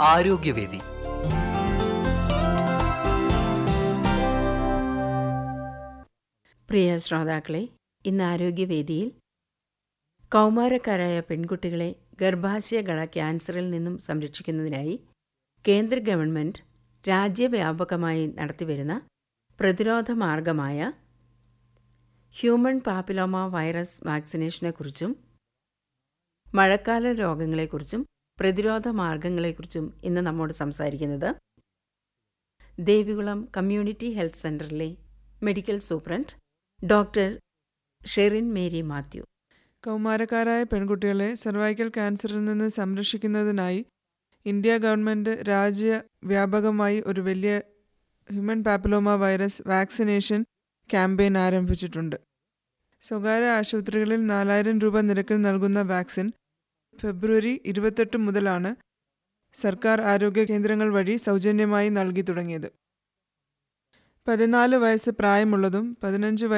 ആരോഗ്യവേദി പ്രിയ ശ്രോതാക്കളെ ഇന്ന് ആരോഗ്യവേദിയിൽ കൗമാരക്കാരായ പെൺകുട്ടികളെ ഗർഭാശയകള ക്യാൻസറിൽ നിന്നും സംരക്ഷിക്കുന്നതിനായി കേന്ദ്ര ഗവൺമെന്റ് രാജ്യവ്യാപകമായി നടത്തിവരുന്ന പ്രതിരോധ മാർഗമായ ഹ്യൂമൻ പാപ്പിലോമ വൈറസ് വാക്സിനേഷനെക്കുറിച്ചും മഴക്കാല രോഗങ്ങളെക്കുറിച്ചും പ്രതിരോധ മാർഗങ്ങളെക്കുറിച്ചും ഇന്ന് നമ്മോട് സംസാരിക്കുന്നത് ദേവികുളം കമ്മ്യൂണിറ്റി ഹെൽത്ത് സെന്ററിലെ medical superintendent doctor Sherin Mary Mathew കൗമാരക്കാരായ പെൺകുട്ടികളെ സർവൈക്കൽ ക്യാൻസറിൽ നിന്ന് സംരക്ഷിക്കുന്നതിനായി ഇന്ത്യ ഗവൺമെൻറ് രാജ്യവ്യാപകമായി ഒരു വലിയ human papilloma virus vaccination campaign ആരംഭിച്ചിട്ടുണ്ട് സ്വകാര്യ ആശുപത്രികളിൽ നാലായിരം രൂപ നിരക്കിൽ നൽകുന്ന വാക്സിൻ ഫെബ്രുവരി ഇരുപത്തെട്ട് മുതലാണ് സർക്കാർ ആരോഗ്യ കേന്ദ്രങ്ങൾ വഴി സൗജന്യമായി നൽകി തുടങ്ങിയത് പതിനാല് വയസ്സ് പ്രായമുള്ളതും പതിനഞ്ച്